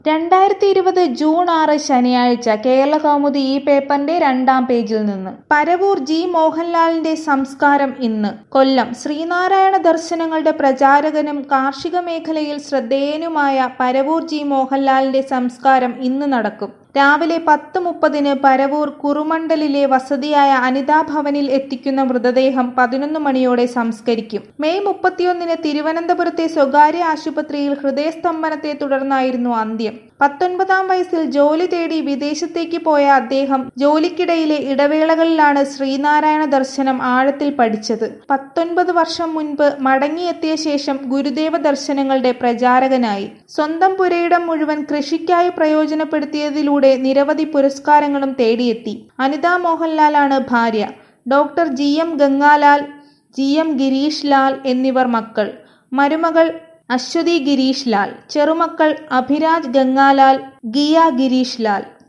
രണ്ടായിരത്തി ഇരുപത് ജൂൺ ആറ് ശനിയാഴ്ച കേരള കൗമുദി ഈ പേപ്പറിന്റെ രണ്ടാം പേജിൽ നിന്ന് പരവൂർ ജി മോഹൻലാലിന്റെ സംസ്കാരം ഇന്ന് കൊല്ലം ശ്രീനാരായണ ദർശനങ്ങളുടെ പ്രചാരകനും കാർഷിക മേഖലയിൽ ശ്രദ്ധേയനുമായ പരവൂർ ജി മോഹൻലാലിന്റെ സംസ്കാരം ഇന്ന് നടക്കും രാവിലെ പത്ത് മുപ്പതിന് പരവൂർ കുറുമണ്ടലിലെ വസതിയായ അനിതാ ഭവനിൽ എത്തിക്കുന്ന മൃതദേഹം പതിനൊന്ന് മണിയോടെ സംസ്കരിക്കും മെയ് മുപ്പത്തിയൊന്നിന് തിരുവനന്തപുരത്തെ സ്വകാര്യ ആശുപത്രിയിൽ ഹൃദയസ്തംഭനത്തെ തുടർന്നായിരുന്നു അന്ത്യം പത്തൊൻപതാം വയസ്സിൽ ജോലി തേടി വിദേശത്തേക്ക് പോയ അദ്ദേഹം ജോലിക്കിടയിലെ ഇടവേളകളിലാണ് ശ്രീനാരായണ ദർശനം ആഴത്തിൽ പഠിച്ചത് പത്തൊൻപത് വർഷം മുൻപ് മടങ്ങിയെത്തിയ ശേഷം ഗുരുദേവ ദർശനങ്ങളുടെ പ്രചാരകനായി സ്വന്തം പുരയിടം മുഴുവൻ കൃഷിക്കായി പ്രയോജനപ്പെടുത്തിയതിലൂടെ നിരവധി പുരസ്കാരങ്ങളും തേടിയെത്തി അനിതാ മോഹൻലാലാണ് ഭാര്യ doctor G M Gangalal G M Girish Lal എന്നിവർ മക്കൾ മരുമകൾ അശ്വതി ഗിരീഷ് ലാൽ ചെറുമക്കൾ അഭിരാജ് ഗംഗാലാൽ ഗിയ ഗിരീഷ് ലാൽ